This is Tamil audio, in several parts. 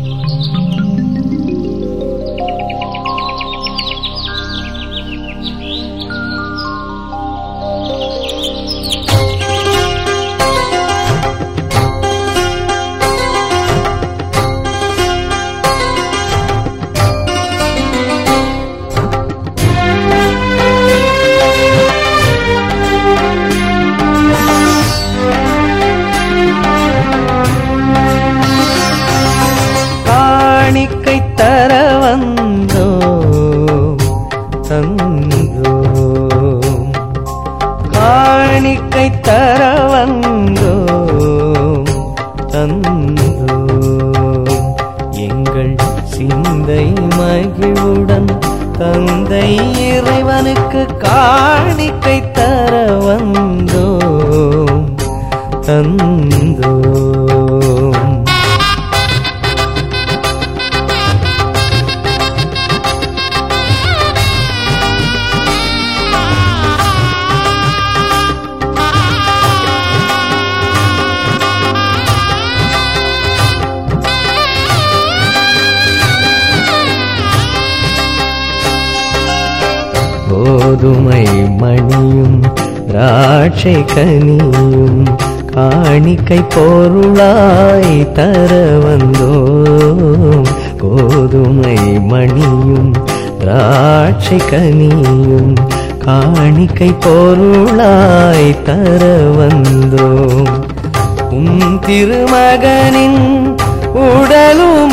காணிக்கை தர வந்தோ தந்தோ காணிக்கை தர வந்தோ தந்தோ எங்கள் சிந்தை மகிழ்வுடன் தந்தை இறைவனுக்கு காணிக்கை தர வந்தோ தந்தோ கோதுமை மணியும் திராட்சை கனியும் காணிக்கை பொருளாய் தர வந்தோம் கோதுமை மணியும் திராட்சை கனியும் காணிக்கை பொருளாய் தர வந்தோம் உம் திருமகனின் உடலும்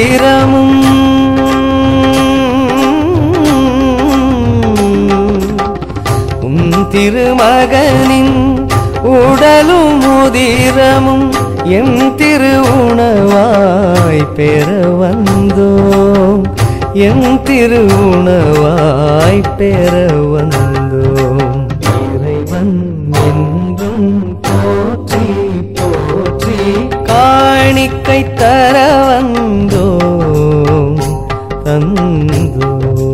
உதிரமும் உம் திருமகனின் உடலும் உதிரமும் எம் திரு உணவாய் பெற வந்தோம் எம் திரு உணவாய் பெற வந்தோம் இறைவன் என்றும் போற்றி போற்றி காணிக்கை தர வந்தோம் தந்தோம்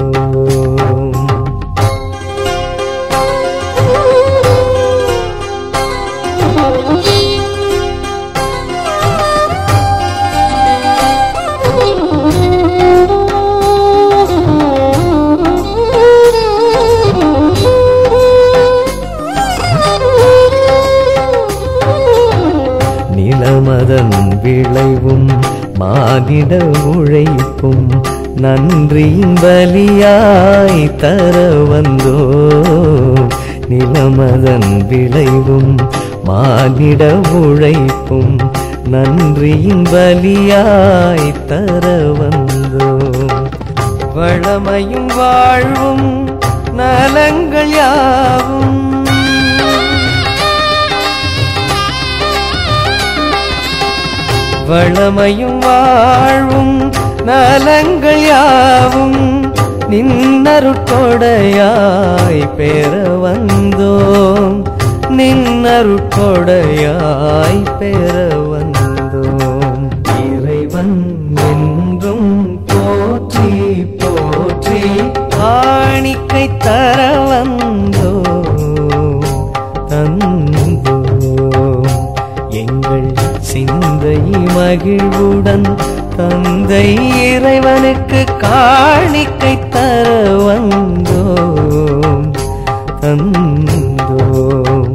நிலமதன் விளைவும் மானிட உழைப்பும் நன்றியின் பலியாய் தர வந்தோ நிலமதன் விளைவும் மானிட உழைப்பும் நன்றியின் பலியாய் தர வந்தோ வளமையும் வாழ்வும் நலங்கள் யாவும் வளமையும் வாழ்வும் நலங்கள் யாவும் நின்னருட்கொடையாய் பெற வந்தோம் நின்னருட்கொடையாய் பெற வந்தோம் இறைவன் என்றும் போற்றி போற்றி காணிக்கை தர வந்தோம் தந்தோம் எங்கள் சிந்தை மகிழ்வுடன் தந்தை இறைவனுக்கு காணிக்கை தர வந்தோம் தந்தோம்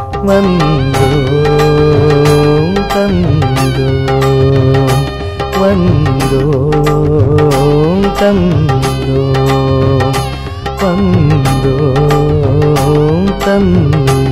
வந்தோம் தந்தோம் வந்தோம் தந்தோம் வந்தோம் தந்தோம்